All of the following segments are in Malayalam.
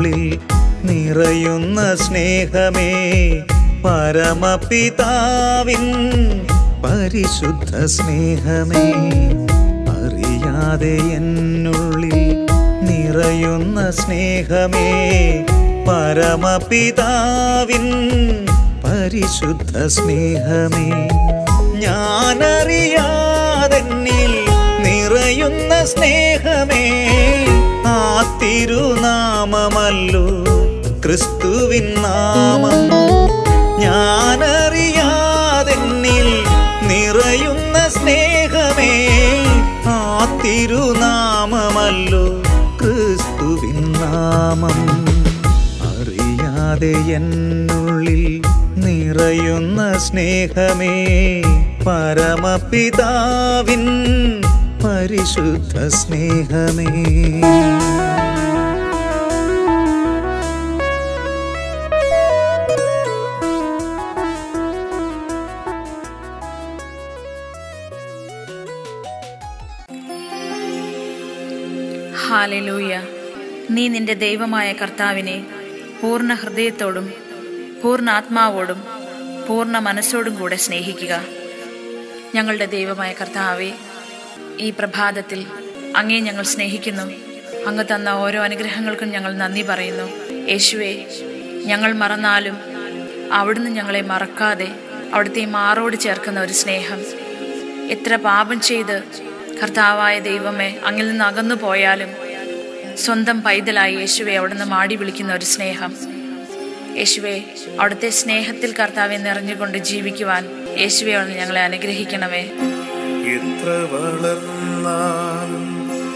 എന്നുള്ളിൽ നിറയുന്ന സ്നേഹമേ പരമപിതാവിൻ പരിശുദ്ധ സ്നേഹമേ അറിയാതെ എന്നുള്ളിൽ നിറയുന്ന സ്നേഹമേ പരമപിതാവിൻ പരിശുദ്ധ സ്നേഹമേ ഞാനറിയാതെന്നിൽ നിറയുന്ന സ്നേഹമേ ആ തിരുനാമമല്ലോ ക്രിസ്തുവിൻ നാമം ഞാനറിയാതെന്നിൽ നിറയുന്ന സ്നേഹമേ ആ തിരുനാമമല്ലോ ക്രിസ്തുവിൻ നാമം അറിയാതെ എന്നുള്ളിൽ നിറയുന്ന സ്നേഹമേ പരമപിതാവിൻ പരിശുദ്ധ സ്നേഹമേ ഹാലലൂയ നീ നിന്റെ ദൈവമായ കർത്താവിനെ പൂർണ്ണ ഹൃദയത്തോടും പൂർണ്ണ ആത്മാവോടും പൂർണ്ണ മനസ്സോടും കൂടെ സ്നേഹിക്കുക ഞങ്ങളുടെ ദൈവമായ കർത്താവെ ഈ പ്രഭാതത്തിൽ അങ്ങേ ഞങ്ങൾ സ്നേഹിക്കുന്നു അങ്ങ് തന്ന ഓരോ അനുഗ്രഹങ്ങൾക്കും ഞങ്ങൾ നന്ദി പറയുന്നു യേശുവെ ഞങ്ങൾ മറന്നാലും അവിടുന്ന് ഞങ്ങളെ മറക്കാതെ അവിടുത്തെ മാറോട് ചേർക്കുന്ന ഒരു സ്നേഹം എത്ര പാപം ചെയ്ത് കർത്താവായ ദൈവമേ അങ്ങിൽ നിന്ന് അകന്നു പോയാലും സ്വന്തം പൈതലായി യേശുവെ അവിടുന്ന് മാടി വിളിക്കുന്ന ഒരു സ്നേഹം യേശുവെ അവിടുത്തെ സ്നേഹത്തിൽ കർത്താവെ നിറഞ്ഞുകൊണ്ട് ജീവിക്കുവാൻ യേശുവെ അവിടുന്ന് ഞങ്ങളെ അനുഗ്രഹിക്കണമേ എത്ര വളർന്നാലും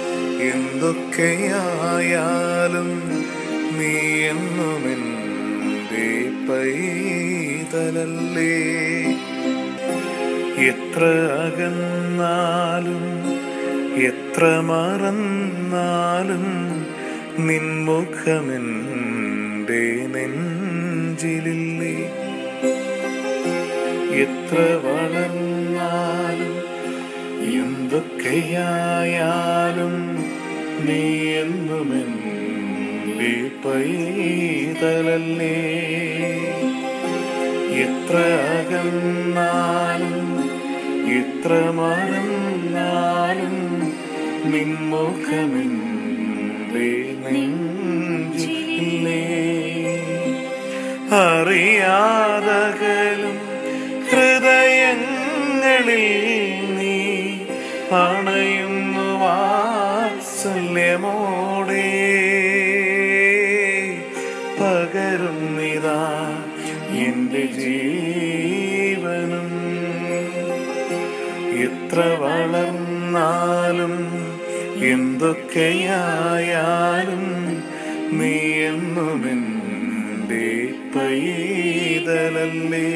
എന്തൊക്കെയായാലും നീ എന്നുമെൻ്റെ പൈതലല്ലേ എത്ര അകന്നാലും എത്ര മറന്നാലും നിൻമുഖമെൻ്റെ നെഞ്ചിലില്ലേ എത്ര വളർന്നാലും എന്തൊക്കെയായാലും നീ എന്നുമെൻ്റെ പൈതലല്ലേ എത്ര അകന്നാലും എത്ര മറന്നാലും നിൻമുഖമെൻ്റെ നെഞ്ചില്ലേ അറിയാതകലും ഹൃദയങ്ങളിൽ നീ അണയുന്നു വാത്സല്യമോടെ പകരുന്നിതാ എൻ്റെ ജീവനും എത്ര വളർന്നാലും എന്തൊക്കെയായാലും നീ എന്നുമെൻ്റെ പൈതലല്ലേ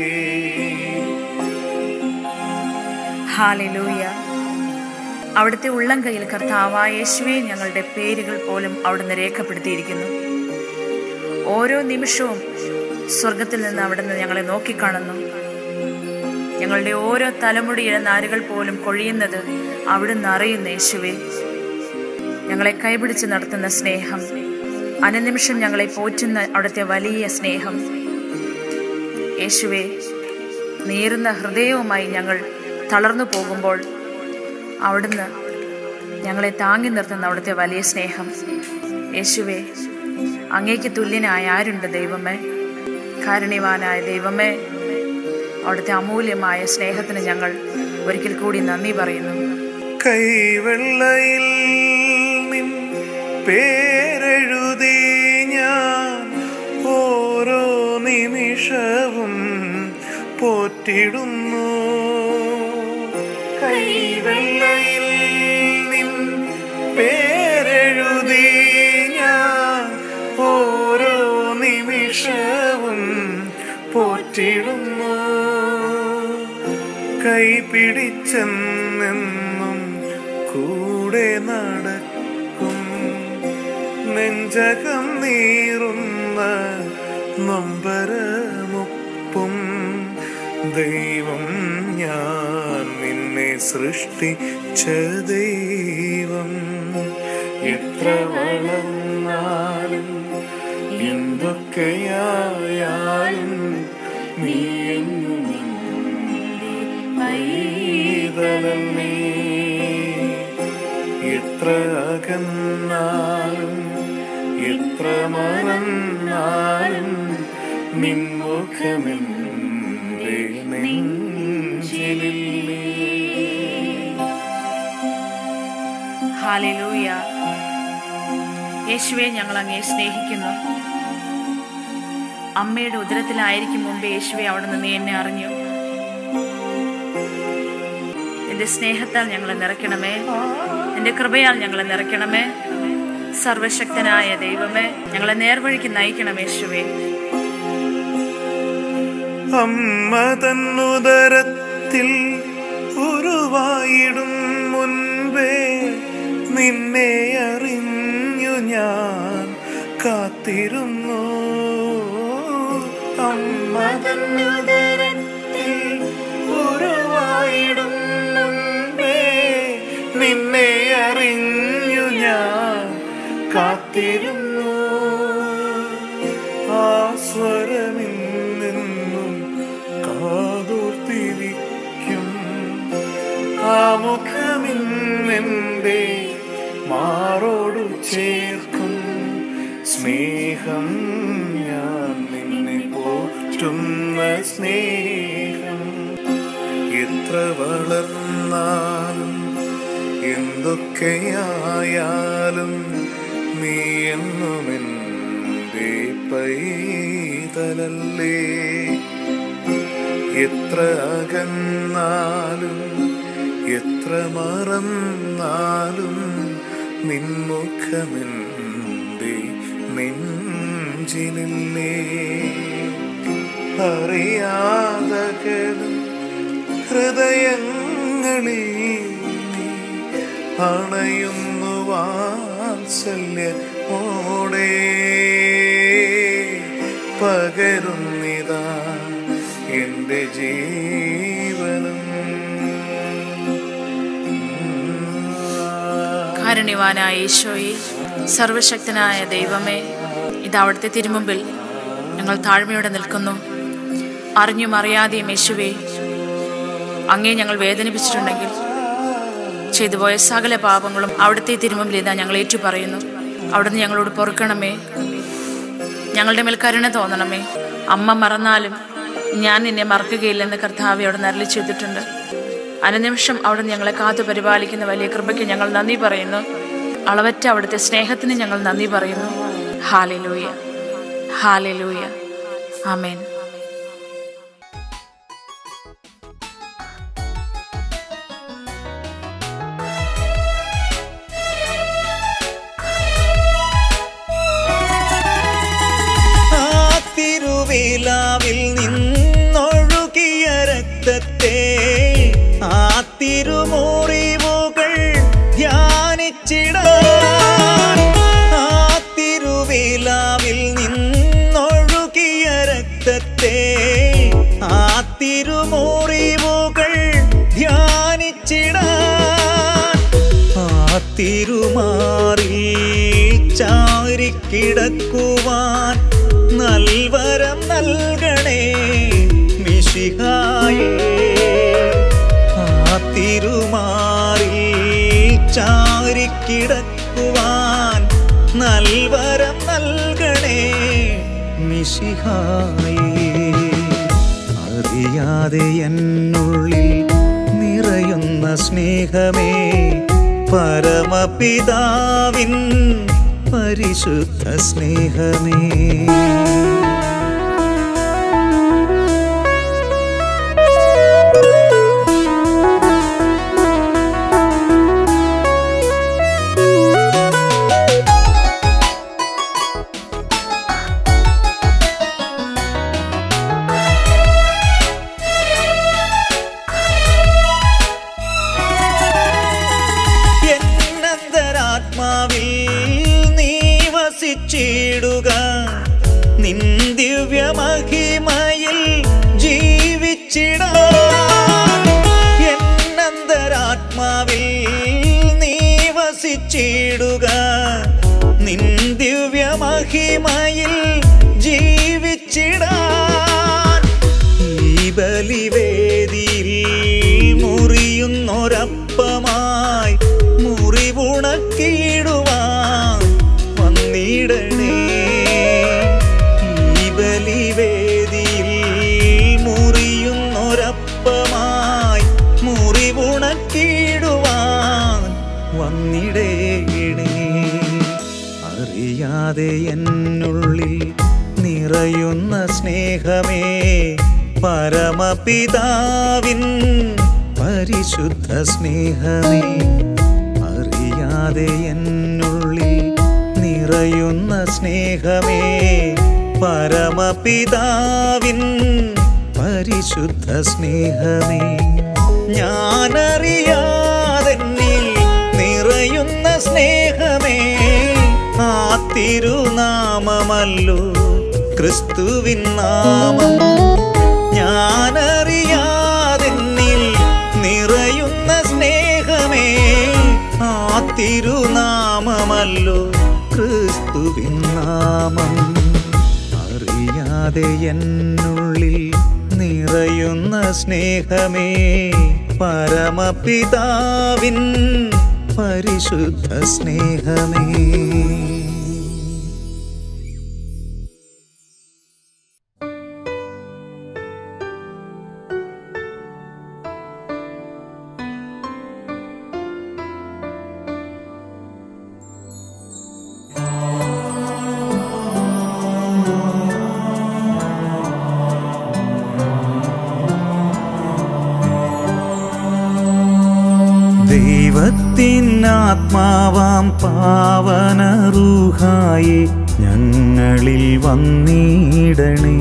ഹാലലൂയ അവിടുത്തെ ഉള്ളം കയ്യിൽ കർത്താവായ യേശുവെ ഞങ്ങളുടെ പേരുകൾ പോലും അവിടുന്ന് രേഖപ്പെടുത്തിയിരിക്കുന്നു ഓരോ നിമിഷവും സ്വർഗത്തിൽ നിന്ന് അവിടുന്ന് ഞങ്ങളെ നോക്കിക്കാണുന്നു ഞങ്ങളുടെ ഓരോ തലമുടിയിലെ നാരുകൾ പോലും കൊഴിയുന്നത് അവിടുന്ന് അറിയുന്ന യേശുവെ ഞങ്ങളെ കൈപിടിച്ച് നടത്തുന്ന സ്നേഹം അനുനിമിഷം ഞങ്ങളെ പോറ്റുന്ന അവിടുത്തെ വലിയ സ്നേഹം യേശുവെ നീറുന്ന ഹൃദയവുമായി ഞങ്ങൾ തളർന്നു പോകുമ്പോൾ അവിടുന്ന് ഞങ്ങളെ താങ്ങി നിർത്തുന്ന അവിടുത്തെ വലിയ സ്നേഹം യേശുവെ അങ്ങേക്ക് തുല്യനായ ആരുണ്ട് ദൈവമേ കാരുണ്യവാനായ ദൈവമേ അവിടുത്തെ അമൂല്യമായ സ്നേഹത്തിന് ഞങ്ങൾ ഒരിക്കൽ കൂടി നന്ദി പറയുന്നു കൈവെള്ളയിൽ നിൻ പേരെഴുതി ഞാൻ ഓരോ നിമിഷവും പോറ്റിടുന്നു കൈവെള്ളയിൽ നിൻ പേരെഴുതി ഞാൻ ഓരോ നിമിഷവും പോറ്റിടുന്നു കൈ പിടിച്ചെന്നെന്നും കൂടെ നടക്കും നെഞ്ചകം നീറുന്ന നൊമ്പരമൊപ്പും ദൈവം ഞാൻ നിന്നെ സൃഷ്ടിച്ച ദൈവം എത്ര വളർന്നാലും എന്തൊക്കെയായാലും നീ എന്നും എൻ്റെ പൈതലല്ലേ എത്ര അകന്നാലും എത്ര മറന്നാലും നിൻമുഖമെന്റെ നെഞ്ചിലില്ലേ ഹാലലൂയ യേശുവെ ഞങ്ങൾ അങ്ങേ സ്നേഹിക്കുന്നു അമ്മയുടെ ഉദരത്തിലായിരിക്കും മുമ്പ് യേശുവെ അവിടെ നിന്ന് നീ എന്നെ അറിഞ്ഞു നിന്റെ സ്നേഹത്താൽ ഞങ്ങളെ നിറയ്ക്കണമേ നിന്റെ കൃപയാൽ ഞങ്ങളെ നിറയ്ക്കണമേ സർവശക്തനായ ദൈവമേ ഞങ്ങളെ നേർവഴിക്ക് നയിക്കണം യേശുവേ അമ്മ തന്നുദരത്തിൽ ഉരുവായിടും മുൻപേ നിന്നെ അറിഞ്ഞു ഞാൻ കാത്തിരുന്നു അമ്മ തന്നുദരത്തിൽ ഉരുവായിടും മുൻപേ നിന്നെ അറിഞ്ഞു ഞാൻ കാത്തിരുന്നു ആ സ്വരമിന്നും കാതോർത്തിരിക്കും ആ മുഖമിന്നെന്റെ മാറോടു ചേർക്കും സ്നേഹം ഞാൻ നിന്നെ പോറ്റുന്ന സ്നേഹം എത്ര വളർന്നാലും എന്തൊക്കെയായാലും നീ എന്നുമെൻ്റെ പൈതലല്ലേ എത്ര അകന്നാലും എത്ര മറന്നാലും നിൻമുഖമെൻ്റെ നെഞ്ചിലില്ലേ അറിയാതകലും ഹൃദയങ്ങളിൽ നീ അണയുന്നു വാത്സല്യമോടെ പകരുന്നിതാ എൻ്റെ ജീവനും കാരുണ്യവാനായ ഈശോയെ സർവശക്തനായ ദൈവമേ ഇത് അവിടുത്തെ തിരുമുമ്പിൽ ഞങ്ങൾ താഴ്മയോടെ നിൽക്കുന്നു അറിഞ്ഞും അറിയാതെയും യേശുവേ അങ്ങേ ഞങ്ങൾ വേദനിപ്പിച്ചിട്ടുണ്ടെങ്കിൽ ചെയ്തുപോയ സകല പാപങ്ങളും അവിടുത്തെ തിരുമുമ്പിൽ ഇതാ ഞങ്ങൾ ഏറ്റു പറയുന്നു അവിടുന്ന് ഞങ്ങളോട് പൊറുക്കണമേ ഞങ്ങളുടെ മേൽ കരുണ തോന്നണമേ അമ്മ മറന്നാലും ഞാൻ നിന്നെ മറക്കുകയില്ലെന്ന് കർത്താവ് അവിടെ നരളി ചെയ്തിട്ടുണ്ട് അനുനിമിഷം അവിടെ ഞങ്ങളെ കാത്തു പരിപാലിക്കുന്ന വലിയ കൃപയ്ക്ക് ഞങ്ങൾ നന്ദി പറയുന്നു അളവറ്റ അവിടുത്തെ സ്നേഹത്തിന് ഞങ്ങൾ നന്ദി പറയുന്നു ഹാലലൂയ ഹാലലൂയ ആമേൻ ആ തിരുവിലാവിൽ നിന്നൊഴുകിയ രക്തത്തെ ആ തിരുമുറിവുകൾ ധ്യാനിച്ചിടാൻ ആ തിരുവിലാവിൽ നിന്നൊഴുകിയ രക്തത്തെ ആ തിരുമുറിവുകൾ ധ്യാനിച്ചിടാൻ ആ തിരുമാറിൽ ചാരിക്കിടക്കുവാൻ നൽവരം നൽകണേ മിശിഹായേ ആ തിരുമാറിൽ ചാരിക്കിടക്കുവാൻ നൽവരം നൽകണേ മിശിഹായേ അറിയാതെ എന്നുള്ളിൽ നിറയുന്ന സ്നേഹമേ പരമപിതാവിൻ പരിശുദ്ധ സ്നേഹമേ എന്നന്തരാത്മാവിൽ നീ വസിച്ചിടുക നിൻ ദിവ്യമഹിമയിൽ ജീവിച്ചിടാൻ എന്നന്തരാത്മാവിൽ നീ വസിച്ചിടുക നിൻ ദിവ്യമഹിമയിൽ അറിയാതെ എന്നുള്ളിൽ നിറയുന്ന സ്നേഹമേ പരമപിതാവിൻ പരിശുദ്ധ സ്നേഹമേ അറിയാതെ എന്നുള്ളിൽ നിറയുന്ന സ്നേഹമേ പരമപിതാവിൻ പരിശുദ്ധ സ്നേഹമേ ഞാനറിയാതെന്നിൽ നിറയുന്ന സ്നേഹമേ ആ തിരുനാമമല്ലോ ക്രിസ്തുവിൻ നാമം ഞാനറിയാതെന്നിൽ നിറയുന്ന സ്നേഹമേ ആ തിരുനാമമല്ലോ ക്രിസ്തുവിൻ നാമം അറിയാതെ എന്നുള്ളിൽ നിറയുന്ന സ്നേഹമേ പരമപിതാവിൻ പരിശുദ്ധ സ്നേഹമേ ദൈവത്തിനാത്മാവാം പാവനറൂഹായി ഞങ്ങളിൽ വന്നിടണേ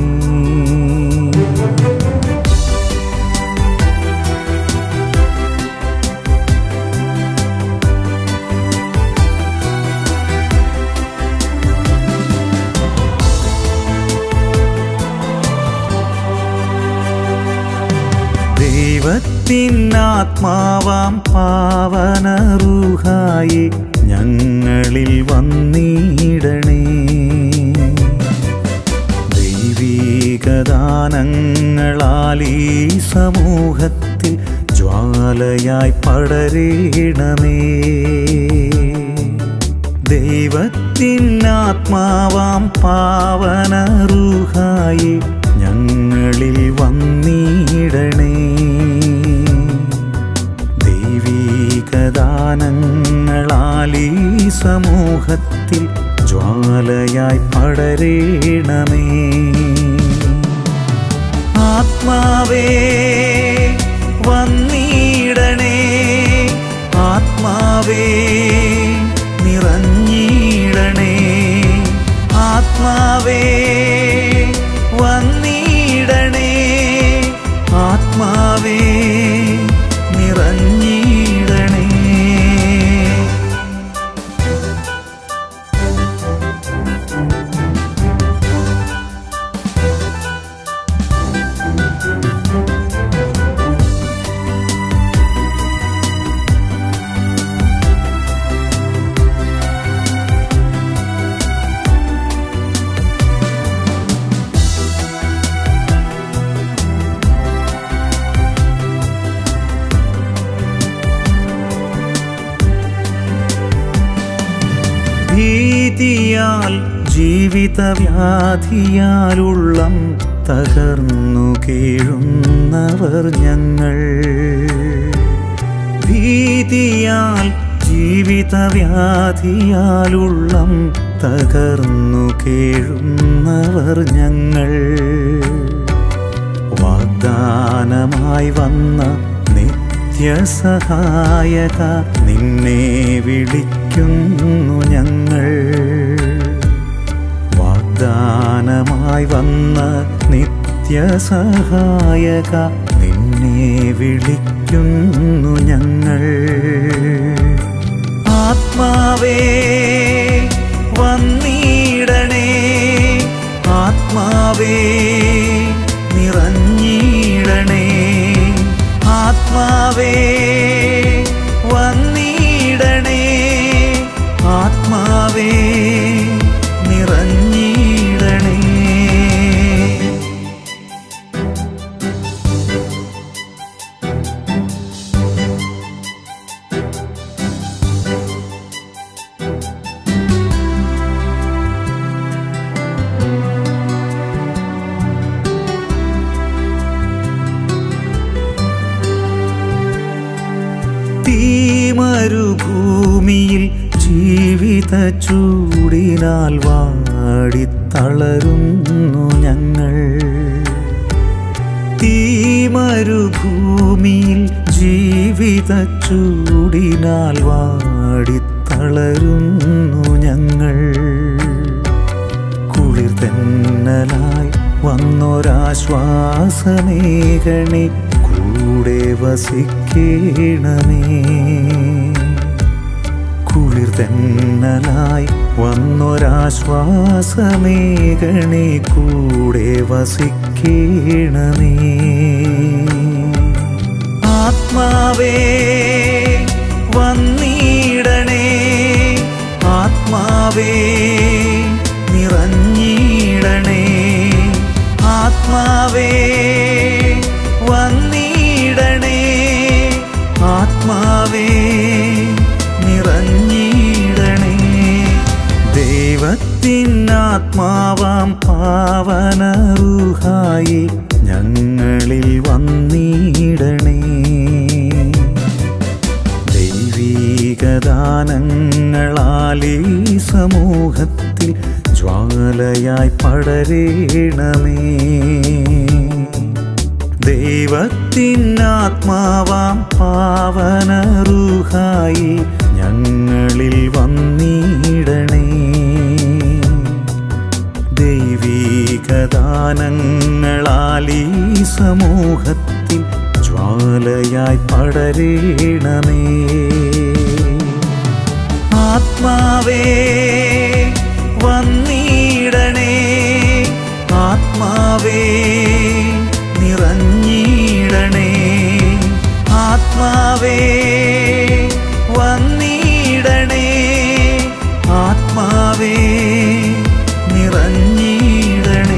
ദൈവത്തിനാത്മാവാം പാവനറൂഹായി ഞങ്ങളിൽ വന്നിടണേ ദൈവീകദാനങ്ങളാൽ ഈ സമൂഹത്തിൽ ജ്വാലയായി പടരേണമേ ദൈവത്തിനാത്മാവാം പാവനറൂഹായി ഞങ്ങളിൽ വന്നിടണേ ദൈവീകദാനങ്ങളാൽ ഈ സമൂഹത്തിൽ ജ്വാലയായി പടരേണമേ ആത്മാവേ വന്നിടണേ ആത്മാവേ നിറഞ്ഞിടണേ ആത്മാവേ വന്നിടണേ ആത്മാവേ നിറഞ്ഞിടണേ ഭീതിയാൽ ജീവിതവ്യാധിയാലുള്ളം തകർന്നു കീഴുന്നവർ ഞങ്ങൾ ഭീതിയാൽ ജീവിതവ്യാധിയാലുള്ളം തകർന്നു കേഴുന്നവർ ഞങ്ങൾ വാഗ്ദാനമായി വന്ന നിത്യസഹായക നിന്നെ വിളിക്കുന്നു ഞങ്ങൾ വാഗ്ദാനമായി വന്ന നിത്യസഹായക നിന്നെ വിളിക്കുന്നു ഞങ്ങൾ ആത്മാവേ വന്നിടണേ ആത്മാവേ നിറഞ്ഞിടണേ ആത്മാവേ വന്നിടണേ ആത്മാവേ നിറഞ്ഞിടണേ ചൂടിനാൽ വാടിത്തളരുന്നു ഞങ്ങൾ തീമരുഭൂമിയിൽ ജീവിത ചൂടിനാൽ വാടിത്തളരുന്നു ഞങ്ങൾ കുളിർ തെന്നലായി വന്നൊരാശ്വാസമേകണി കൂടെ വസിക്കണമേ കുളിർ തെന്നലായി വന്നൊരാശ്വാസമേകണി കൂടെ വസിക്കണമേ ആത്മാവേ വന്നിടണേ ആത്മാവേ നിറഞ്ഞിടണേ ആത്മാവേ വന്നിടണേ ആത്മാവേ നിറഞ്ഞിടണേ ദൈവത്തിനാത്മാവാം പാവനറുഹായി ഞങ്ങളിൽ വന്നിടണേ ദൈവീകദാനങ്ങളാൽ ഈ സമൂഹത്തിൽ ജ്വാലയായി പടരേണമേ ദൈവത്തിനാത്മാവാം പാവനറുഹായി ഞങ്ങളിൽ വന്നിടണേ ദൈവീകദാനങ്ങളാൽ ഈ സമൂഹത്തിൽ ജ്വാലയായി പടരേണമേ ആത്മാവേ വന്നിടണേ ആത്മാവേ നിറഞ്ഞിടണേ ആത്മാവേ വന്നിടണേ ആത്മാവേ നിറഞ്ഞിടണേ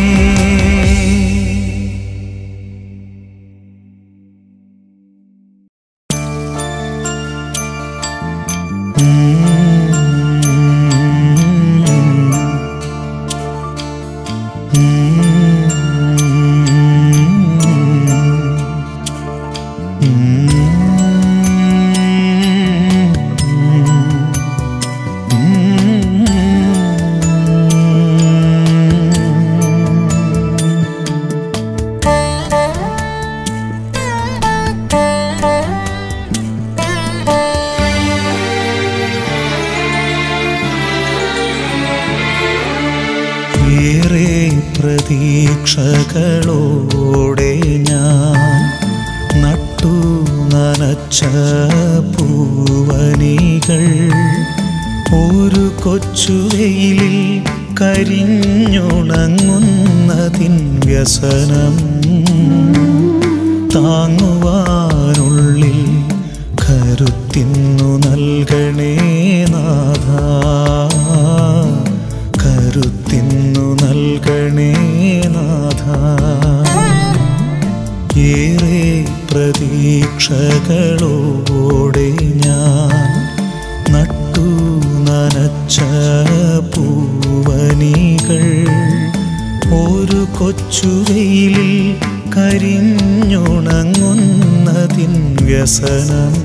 ഏറെ പ്രതീക്ഷകളോടെ ഞാൻ നട്ടു നനച്ച പൂവനികൾ ഒരു കൊച്ചുവെയിലിൽ കരിഞ്ഞുണങ്ങുന്നതിൻ വ്യസനം താങ്ങുവാനുള്ളിൽ കരുത്തിന്നു നൽകണേ നാഥ കരുത്തിന്നു നൽകണേ നാഥ ഏറെ പ്രതീക്ഷകളോടെ ഞാൻ നട്ടു നനച്ച പൂവനികൾ ഒരു കൊച്ചുവെയിലിൽ കരിഞ്ഞുണങ്ങുന്നതിൻ വ്യസനം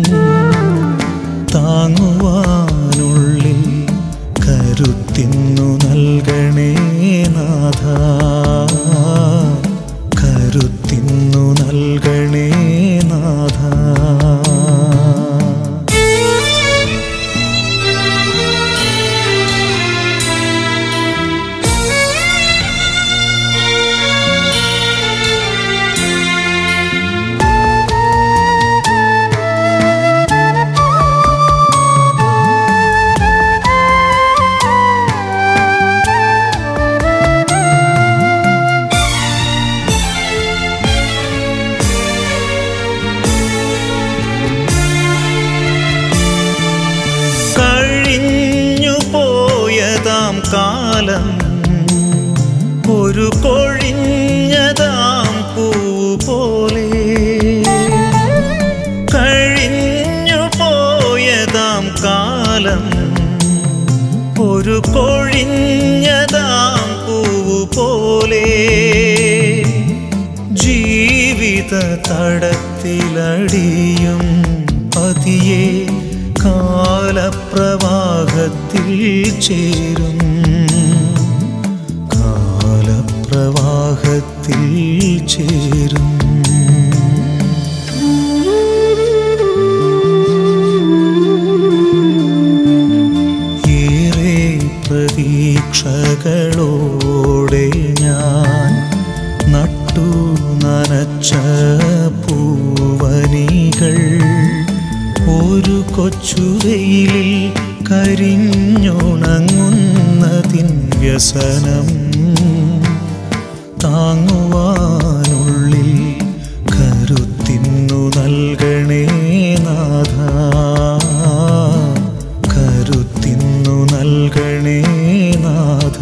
താങ്ങുവാനുള്ളിൽ കരുത്തിന്നു നൽകണേ നാഥ കരുത്തിന്നു നൽകണേ നാഥ കഴിഞ്ഞു പോയതാം കാലം ഒരു കൊഴിഞ്ഞതാം പൂ പോലെ കഴിഞ്ഞു പോയതാം കാലം ഒരു കൊഴിഞ്ഞതാം പൂ പോലെ ജീവിത തടത്തിലടിയും പതിയെ കാലപ്രവാഹ കാലപ്രവാഹത്തിൽ ചേരും കാലപ്രവാഹത്തിൽ ചേരും ഏറെ പ്രതീക്ഷകളോടെ ഞാൻ നട്ടു നനച്ച പൂവനികൾ ഒരു കൊച്ചുവെയിലിൽ കരിഞ്ഞുണങ്ങുന്നതിൻ വ്യസനം താങ്ങുവാനുള്ളിൽ കരുത്തിന്നു നൽകണേ നാഥ കരുത്തിന്നു നൽകണേ നാഥ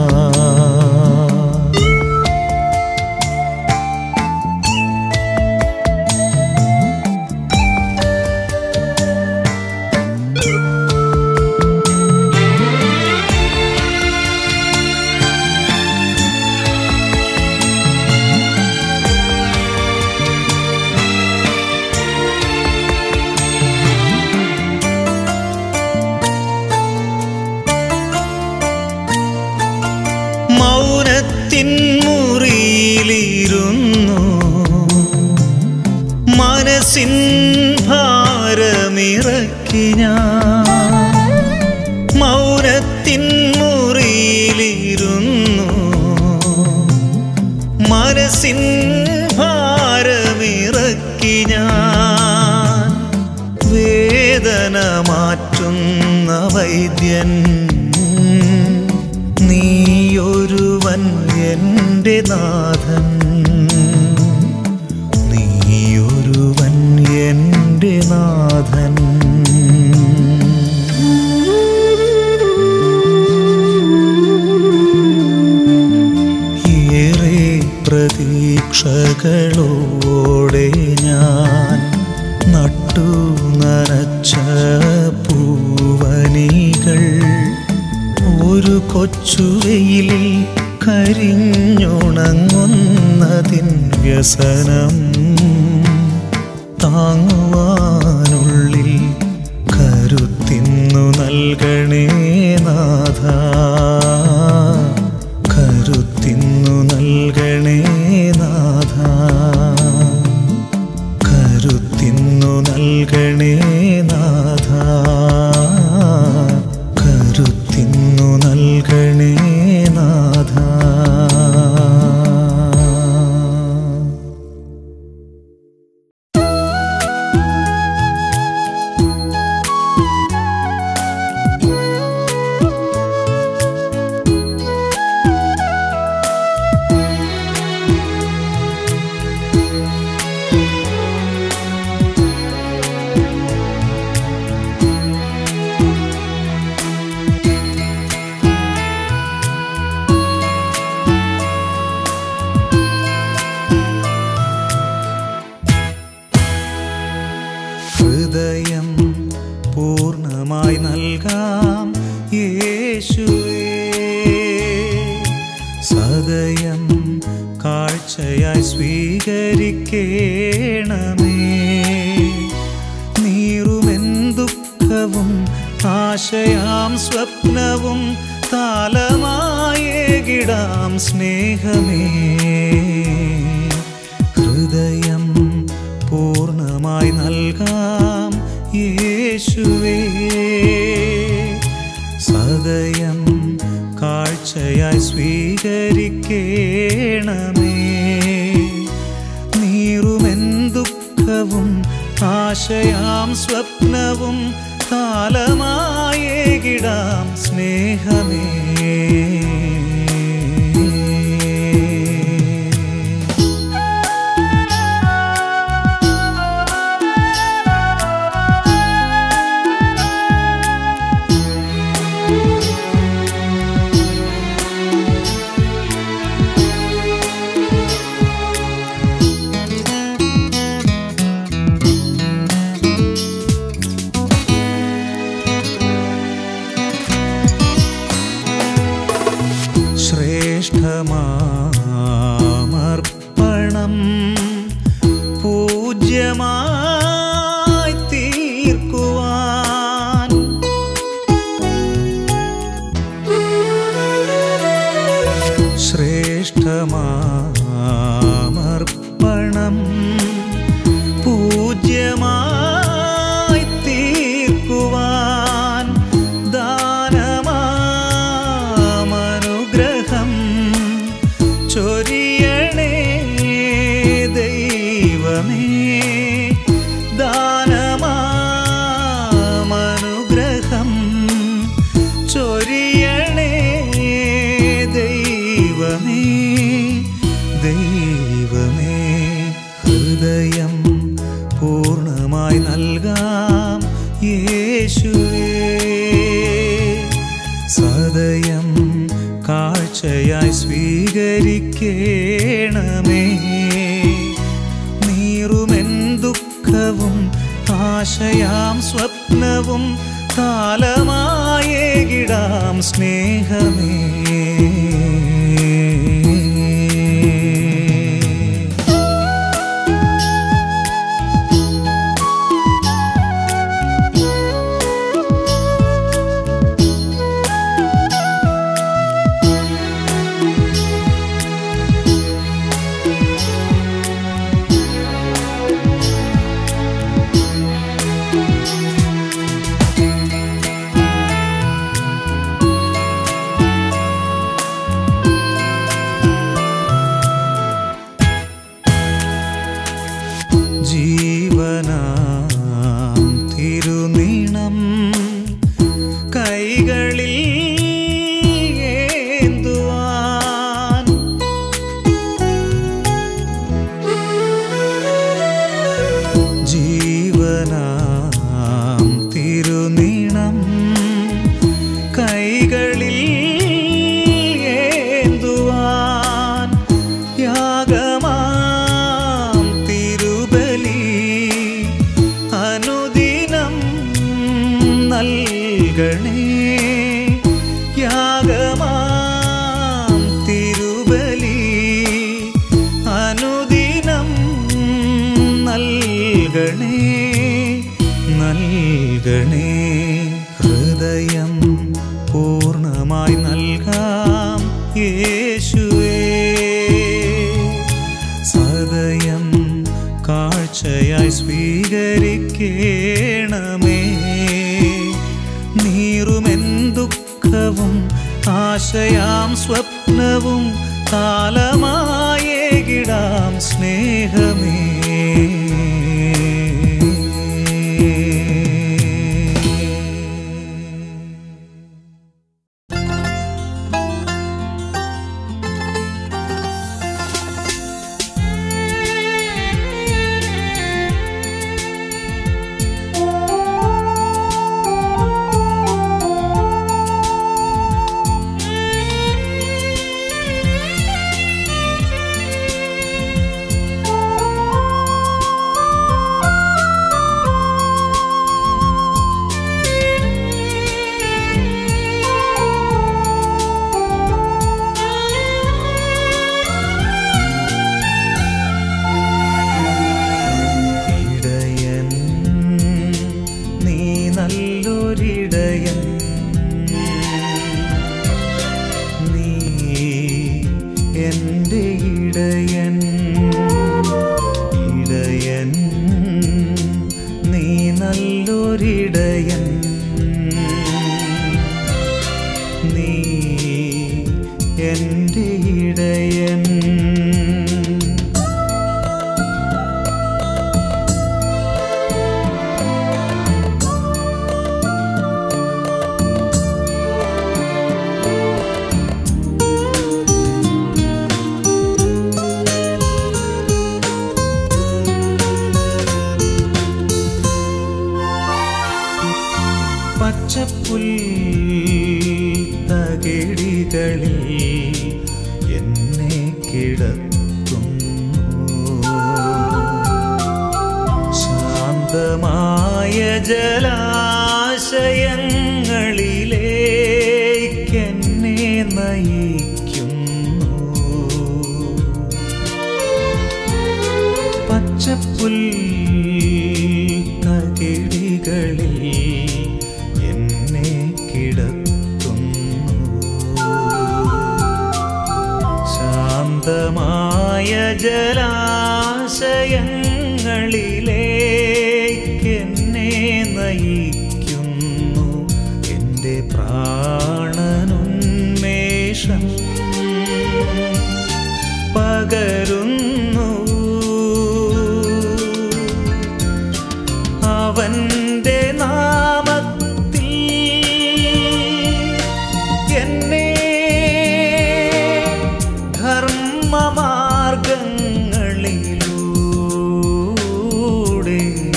മൗനത്തിൻ മുറിയിലിരുന്നു മനസ്സിൻ ഭാരമിറക്കി ഞാൻ മൗനത്തിൻ മുറിയിലിരുന്നു മനസ്സിൻ ഭാരമിറക്കി ഞാൻ വേദന മാറ്റുന്ന വൈദ്യൻ നീയൊരുവൻ എൻ്റെ നാഥൻ നീയൊരുവൻ എൻ്റെ നാഥൻ ഏറെ പ്രതീക്ഷകളോടെ ഞാൻ നട്ടു നനച്ച പൂവനികൾ ഒരു കൊച്ചുവെയിലിൽ കരിഞ്ഞുണങ്ങുന്നതിൻ വ്യസനം താങ്ങുവാനുള്ളിൽ കരുത്തിന്നു നൽകണേ നാഥ കരുത്തിന്നു നൽകണേ നാഥ കരുത്തിന്നു നൽകണേ നാഥ കരുത്തിന്നു നൽകണേ നാഥ ഹൃദയം പൂർണ്ണമായി നൽകാം യേശുവേ സദയം കാഴ്ചയായി സ്വീകരിക്കേണമേ നീറുമെൻ ദുഃഖവും ആശയാം സ്വപ്നവും താലമായേകിടാം സ്നേഹമേ ഹൃദയം പൂർണ്ണമായി നൽകാം യേശുവേ സദയം കാഴ്ചയായി സ്വീകരിക്കേണമേ നീറുമെൻ ദുഃഖവും ആശയാം സ്വപ്നവും കാലമായേകിടാം സ്നേഹമേ ശ്രേഷ്ഠമാമർപ്പണം പൂജ്യമായി തീർക്കുവാൻ ശ്രേഷ്ഠമാമർപ്പണം പൂജ്യമായി തീർക്കുവാൻ ദാനമാമനുഗ്രഹം ചൊരിയണേ ദൈവമേ ദാനമാമനുഗ്രഹം ചൊരിയണേ ദൈവമേ ദൈവമേ ഹൃദയം പൂർണ്ണമായി നൽകാം യേശുവേ സദയം കാഴ്ചയായി സ്വീകരിക്കണമേ നീറുമെൻ ദുഃഖവും ആശയാം സ്വപ്നവും കാലമായേകിടാം സ്നേഹമേ ജീവനാം തിരുനീണം കൈകളിൽ ഏന്തുവാൻ ജീവനാം തിരുനീണം കൈകളിൽ ഏന്തുവാൻ യാഗമാം തിരുബലി അനുദിനം നൽകണേ യാഗമാം തിരുബലി അനുദിനം നൽകണേ നൽകണേ ഹൃദയം പൂർണ്ണമായി നൽകാം യേശുവേ സദയം കാഴ്ചയായി സ്വീകരിക്കണമേ നീറുമെൻ ദുഃഖവും ആശയാം സ്വപ്നവും കാലമായേകിടാം സ്നേഹമേ ഇടയൻ നീ നല്ലൊരിടയൻ നീ എൻ്റെ ഇടയൻ ഇടയൻ നീ നല്ലൊരിടയൻ നീ എൻ്റെ ഇടയൻ പച്ചപ്പുൽ തകിടികളിൽ എന്നെ കിടത്തുന്നു ശാന്തമായ ജലാശയങ്ങളിലേക്കെന്നെ നയിക്കുന്നു പച്ചപ്പുൽ തകിടികളിൽ എന്നെ കിടത്തുന്നു ശാന്തമായ ജലാശയങ്ങളിലേക്കെന്നെ നയിക്കുന്നു എൻ്റെ പ്രാണനുന്മേഷം പകരുന്നു അവന്റെ നാമത്തിൽ എന്നെ ധർമ്മമാർഗങ്ങളിലൂടെ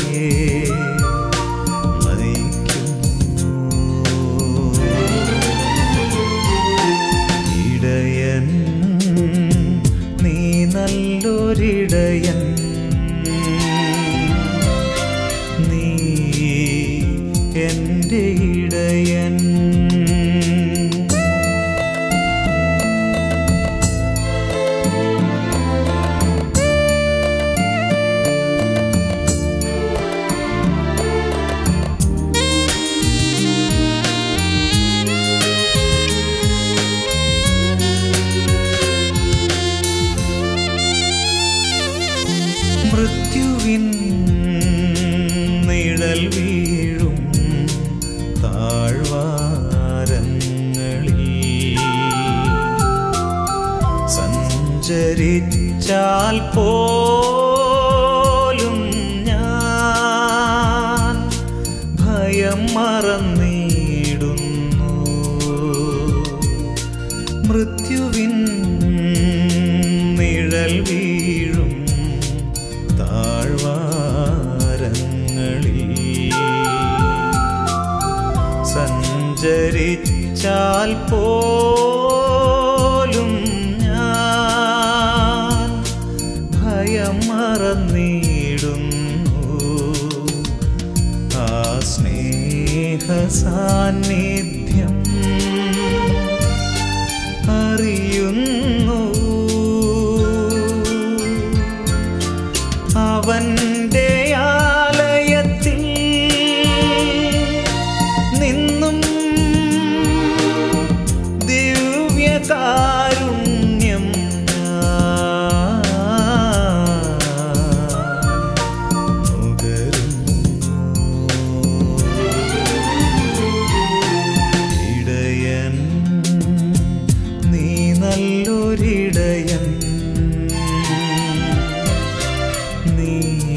നയിക്കുന്നു ഇടയൻ നീ നല്ലൊരിടയൻ നീ എൻ്റെ ഇടയൻ മൃത്യുവിൻ നിഴൽ വീഴും താഴ്വാരങ്ങളിൽ സഞ്ചരിച്ചാൽ പോലും ഞാൻ ഭയം മറന്നിടുന്നു മൃത്യുവിൻ നിഴൽ വീഴും താഴ്വാരങ്ങളിൽ സഞ്ചരിച്ചാൽ പോലും ഞാൻ ഭയം മറന്നിടുന്നു ആ സ്നേഹ സാന്നിധ്യം അറിയുന്നു അവന്റെ ആലയത്തിൽ നിന്നും ദിവ്യകാരുണ്യം ഇടയൻ നീ നല്ലൊരിടയൻ നീ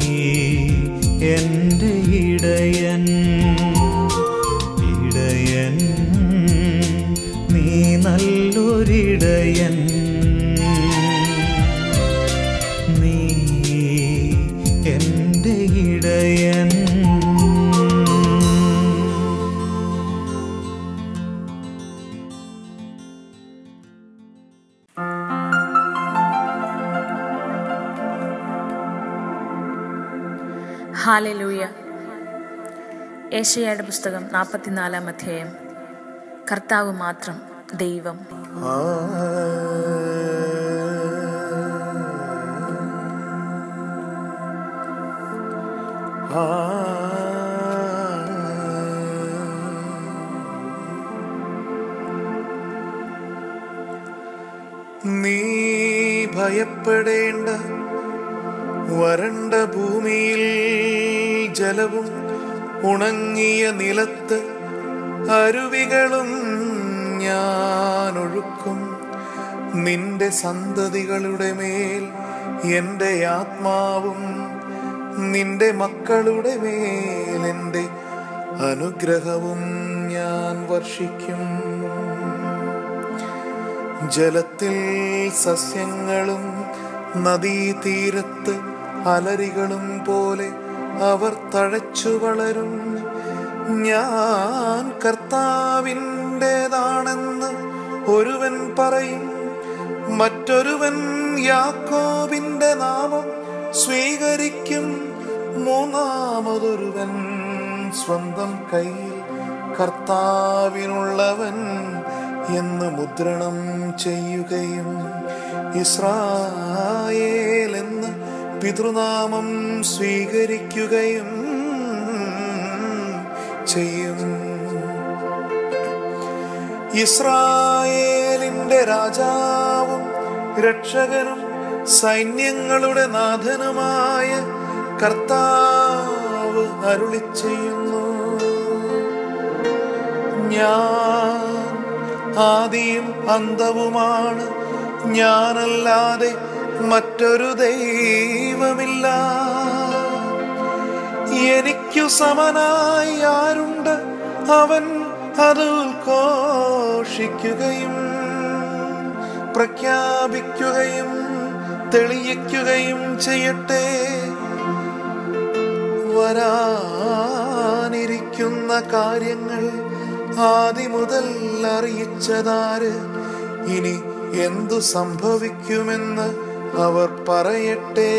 എൻ്റെ ഇടയൻ ഇടയൻ നീ നല്ലൊരിടയൻ നീ എൻ്റെ ഇടയൻ ഹാലലൂയ ഏഷ്യയുടെ പുസ്തകം നാൽപ്പത്തിനാലാം അധ്യായം കർത്താവ് മാത്രം ദൈവം നീ ഭയപ്പെടേണ്ട വരണ്ട ഭൂമിയിൽ ജലവും ഉണങ്ങിയ നിലത്ത് അരുവികളും ഞാൻ ഒഴുക്കും നിന്റെ സന്തതികളുടെ മേൽ എൻ്റെ ആത്മാവും നിന്റെ മക്കളുടെ മേൽ എൻ്റെ അനുഗ്രഹവും ഞാൻ വർഷിക്കും ജലത്തിൽ സസ്യങ്ങളും നദീതീരത്ത് അലരികളും പോലെ അവർ തഴച്ചു വളരും ഞാൻ കർത്താവിൻ്റെതാണെന്ന് ഒരുവൻ പറയും മറ്റൊരുവൻ യാക്കോബിന്റെ നാമം സ്വീകരിക്കും മൂന്നാമതൊരുവൻ സ്വന്തം കയ്യിൽ കർത്താവിനുള്ളവൻ എന്ന് മുദ്രണം ചെയ്യുകയും ഇസ്രായേൽ എന്ന് പിതൃനാമം സ്വീകരിക്കുകയും ചെയ്യും ഇസ്രായേലിന്റെ രാജാവും രക്ഷകനും സൈന്യങ്ങളുടെ നാഥനുമായ കർത്താവ് അരുളി ചെയ്യുന്നു ഞാൻ ആദിയും അന്തവുമാണ് ഞാനല്ലാതെ മറ്റൊരു ദൈവമില്ല എനിക്കു സമനായി ആരുണ്ട് അവൻ അത് ഉദ്ഘോഷിക്കുകയും പ്രഖ്യാപിക്കുകയും തെളിയിക്കുകയും ചെയ്യട്ടെ വരാനിരിക്കുന്ന കാര്യങ്ങൾ ആദി മുതൽ അറിയിച്ചതാര് ഇനി എന്തു സംഭവിക്കുമെന്ന് അവർ പറയട്ടെ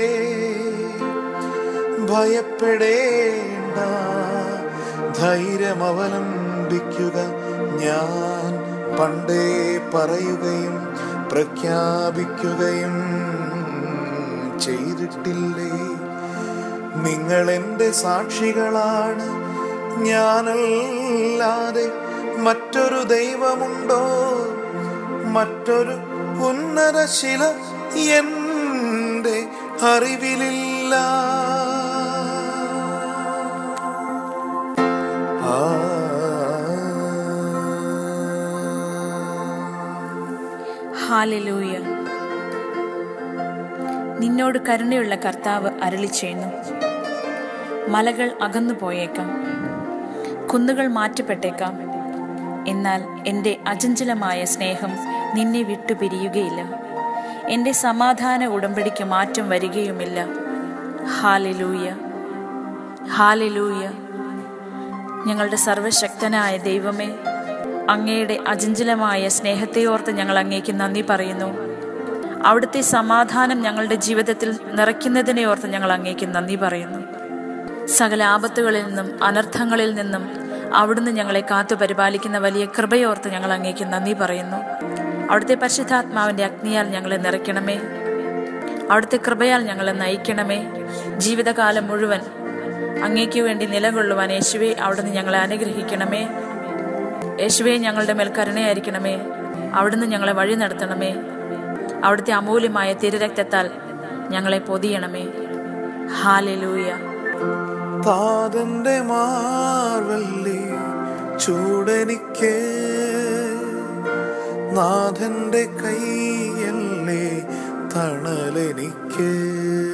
ഭയപ്പെടേണ്ട ധൈര്യം അവലംബിക്കുക ഞാൻ പണ്ടേ പറയുകയും പ്രഖ്യാപിക്കുകയും ചെയ്തിട്ടില്ലേ നിങ്ങൾ എൻ്റെ സാക്ഷികളാണ് ഞാനല്ലാതെ മറ്റൊരു ദൈവമുണ്ടോ മറ്റൊരു ഉന്നത ശില എൻ്റെ അറിവിലില്ല ഹാലലൂയ നിന്നോട് കരുണയുള്ള കർത്താവ് അരളി ചെയ്യുന്നു മലകൾ അകന്നു പോയേക്കാം കുന്നുകൾ മാറ്റപ്പെട്ടേക്കാം എന്നാൽ എൻ്റെ അചഞ്ചലമായ സ്നേഹം നിന്നെ വിട്ടു പിരിയുകയില്ല എൻ്റെ സമാധാന ഉടമ്പടിക്ക് മാറ്റം വരികയുമില്ല ഹാലലൂയ ഹാലലൂയ ഞങ്ങളുടെ സർവശക്തനായ ദൈവമേ അങ്ങയുടെ അചഞ്ചലമായ സ്നേഹത്തെയോർത്ത് ഞങ്ങൾ അങ്ങേക്ക് നന്ദി പറയുന്നു അവിടുത്തെ സമാധാനം ഞങ്ങളുടെ ജീവിതത്തിൽ നിറയ്ക്കുന്നതിനെ ഓർത്ത് ഞങ്ങൾ അങ്ങേക്ക് നന്ദി പറയുന്നു സകല ആപത്തുകളിൽ നിന്നും അനർത്ഥങ്ങളിൽ നിന്നും അവിടുന്ന് ഞങ്ങളെ കാത്തു പരിപാലിക്കുന്ന വലിയ കൃപയോർത്ത് ഞങ്ങൾ അങ്ങേക്ക് നന്ദി പറയുന്നു അവിടുത്തെ പരിശുദ്ധാത്മാവിന്റെ അഗ്നിയാൽ ഞങ്ങളെ നിറയ്ക്കണമേ അവിടുത്തെ കൃപയാൽ ഞങ്ങളെ നയിക്കണമേ ജീവിതകാലം മുഴുവൻ അങ്ങേക്ക് വേണ്ടി നിലകൊള്ളുവാൻ യേശുവെ അവിടുന്ന് ഞങ്ങളെ അനുഗ്രഹിക്കണമേ യേശുവെ ഞങ്ങളുടെ മേൽ കരുണയായിരിക്കണമേ അവിടുന്ന് ഞങ്ങളെ വഴി നടത്തണമേ അവിടുത്തെ അമൂല്യമായ തിരുരക്തത്താൽ ഞങ്ങളെ പൊതിയണമേ ഹാലലൂയ താതന്റെ മാർവല്ലി ചൂടനിക്ക് നാഥന്റെ കൈയല്ലേ തണലെനിക്ക്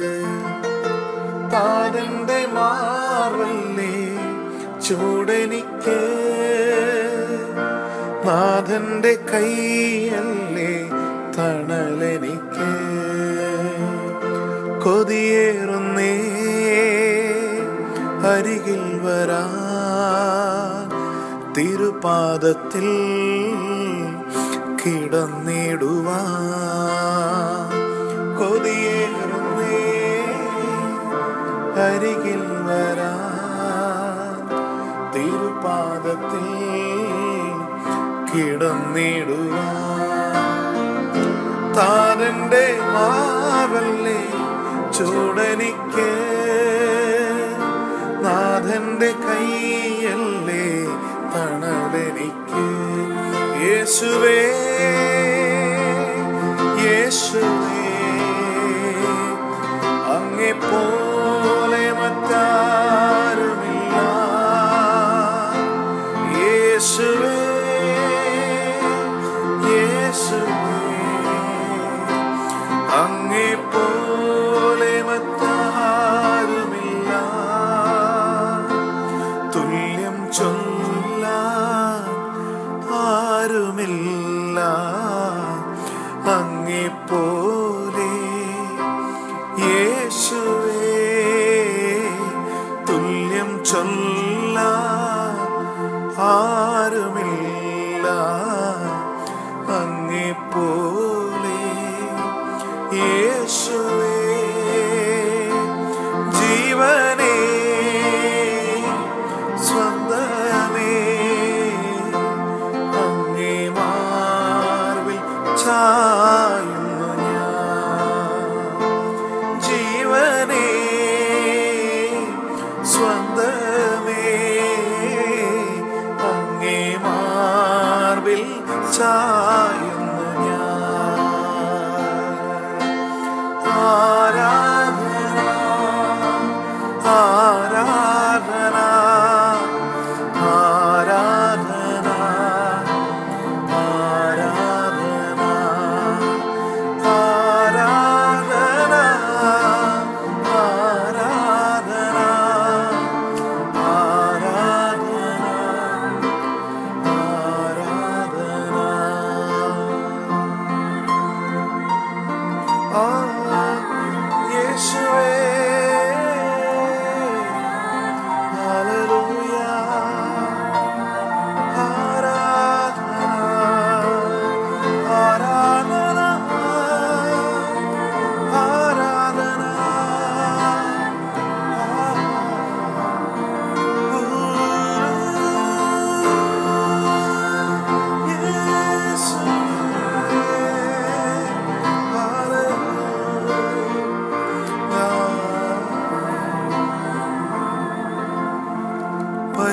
താതന്റെ മാർവല്ലി ചൂടനിക്ക് നാഥന്റെ കൈയല്ലേ തണലെനിക്ക് കൊതിയേറുന്നേ അരികിൽ വരാ തിരുപാദത്തിൽ കിടന്നിടുവാ കൊതിയേറുന്നേ അരികിൽ വരാ തിരുപാദത്തിൽ കിടന്നിടുവാ താരന്റെ മാവല്ലേ ചൂടനിക്ക് നാഥന്റെ കൈയല്ലേ തണലെനിക്ക് യേശുവേ യേശുവേ അങ്ങെ പോലെ മറ്റാരുമില്ല യേശുവേ യേശുവേ അങ്ങെ പോലെ മറ്റാരുമില്ല തുല്യം ചൊല്ല ആരുമില്ല അങ്ങെ പോലെ യേശുവേ തുല്യം ചൊല്ല ആരുമില്ല അങ്ങെ പോലെ യേശുവേ ജീവനേ സ്വന്തമേ അങ്ങേ മാർവിൽ ചായുന്നു ഞാൻ ജീവനേ സ്വന്തമേ അങ്ങേ മാർവിൽ ചായുന്നു ഞാൻ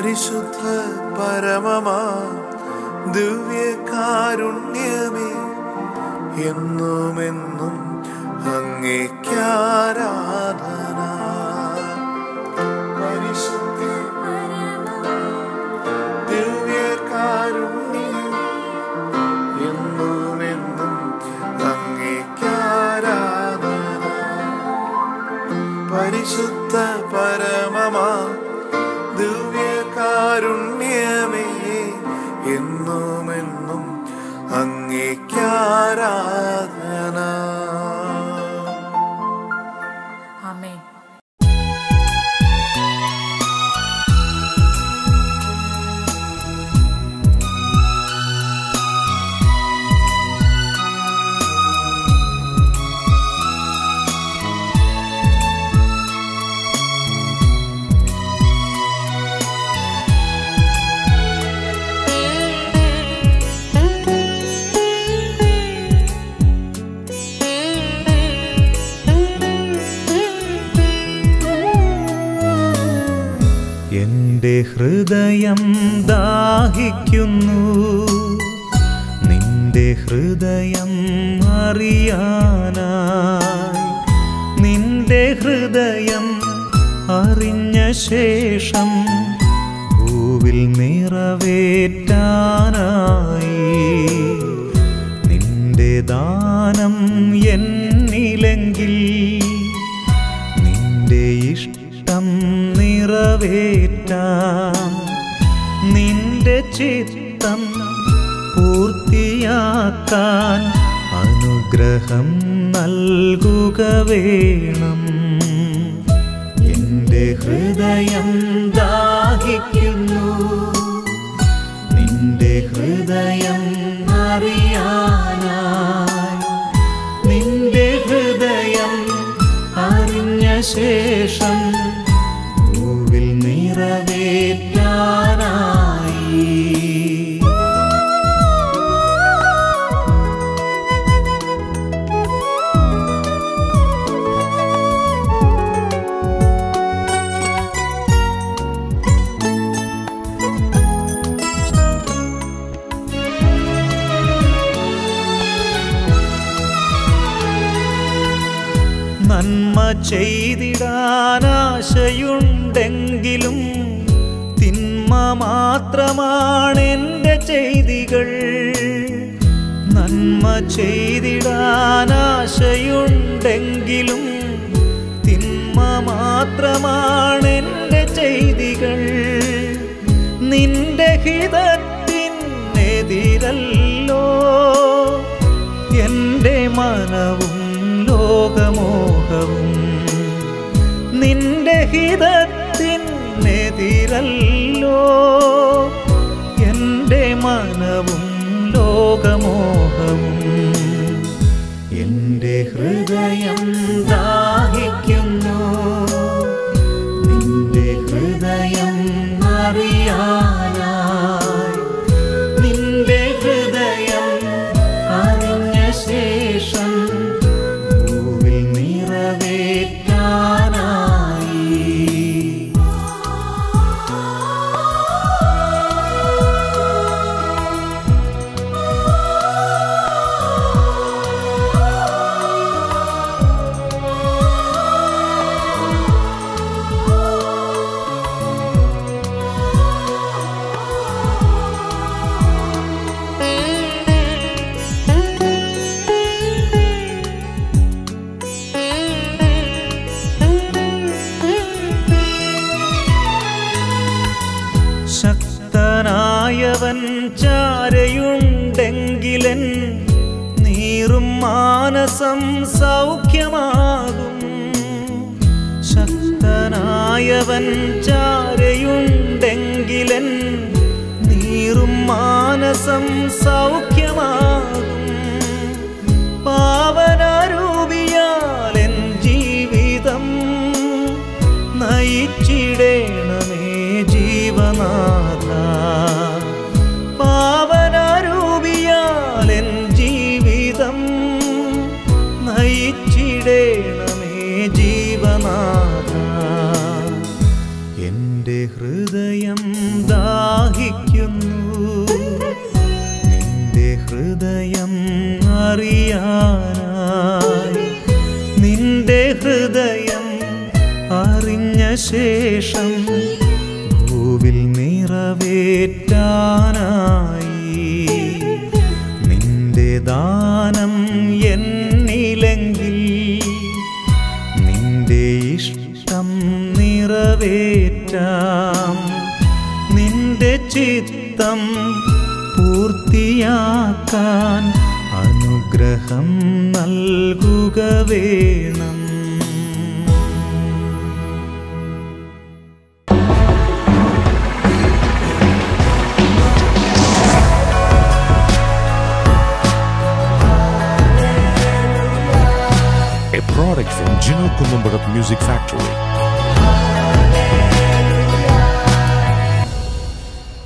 പരിശുദ്ധ പരമമാ ദിവ്യകാരുണ്യമേ എന്നുമെന്നും അങ്ങേക്കാരാധന പരിശുദ്ധ ദിവ്യകാരുണ്യം എന്നുമെന്നും അങ്ങേക്കാരാധന പരിശുദ്ധ പരമമാ ദിവ്യകാരുണ്യമേ എന്നുമെന്നും അങ്ങേക്കാരാധന ആമേൻ എന്റെ ഹൃദയം ദാഹിക്കുന്നു നിന്റെ ഹൃദയം അറിയാനായി നിന്റെ ഹൃദയം അറിഞ്ഞ ശേഷം ഭൂവിൽ നിറവേറ്റാനായി നിന്റെ ദാനം എന്നിലെങ്കിൽ നിന്റെ ഇഷ്ടം നിറവേറ്റാം നിന്റെ ചിത്തം പൂർത്തിയാക്കാൻ അനുഗ്രഹം നൽകുക വേണം എന്റെ ഹൃദയം ദാഹിക്കുന്നു നിന്റെ ഹൃദയം അറിയാനായി നിന്റെ ഹൃദയം അറിഞ്ഞ ശേഷം ഭൂവിൽ നിറവേറ്റാനായി നന്മ ചെയ്തിടാനാശയുണ്ടെങ്കിലും തിന്മ മാത്രമാണ് എൻ്റെ ചെയ്തികൾ നന്മ ചെയ്തിടാനാശയുണ്ടെങ്കിലും തിന്മ മാത്രമാണ് എൻ്റെ ചെയ്തികൾ നിന്റെ ഹിതത്തിനെതിരല്ലോ എൻ്റെ മനവും ലോകമോഹവും നിന്റെ ഹിതത്തിനെതിരല്ലോ എൻ്റെ മനവും ലോകമോഹവും എൻ്റെ ഹൃദയം ദാഹിക്കുന്നു നിന്റെ ഹൃദയം അറിയാനായി നിന്റെ ഹൃദയം അറിഞ്ഞ ശേഷം ഭൂവിൽ നിറവേറ്റാനായി ശക്തനായവൻ ചാരയുണ്ടെങ്കിലൻ നീറും മാനസം സൗഖ്യമാകും ശക്തനായവൻ ചാരയുണ്ടെങ്കിലൻ നീറും മാനസം സൗഖ്യമാകും പാവനരൂപിയാലെൻ ജീവിതം നയിച്ചിടേണമേ ജീവനാഥ പാവനരൂപിയാലെൻ ജീവിതം നയിച്ചിടേണമേ ജീവനാഥ എൻ്റെ ഹൃദയം ശേഷം ഭൂവിൽ നിറവേറ്റാനായി നിന്റെ ദാനം എന്നിലെങ്കിൽ നിന്റെ ഇഷ്ടം നിറവേറ്റാം നിന്റെ ചിത്തം പൂർത്തിയാക്കാൻ അനുഗ്രഹം നൽകുക വേണം a product from Gino Columbarat Music Factory.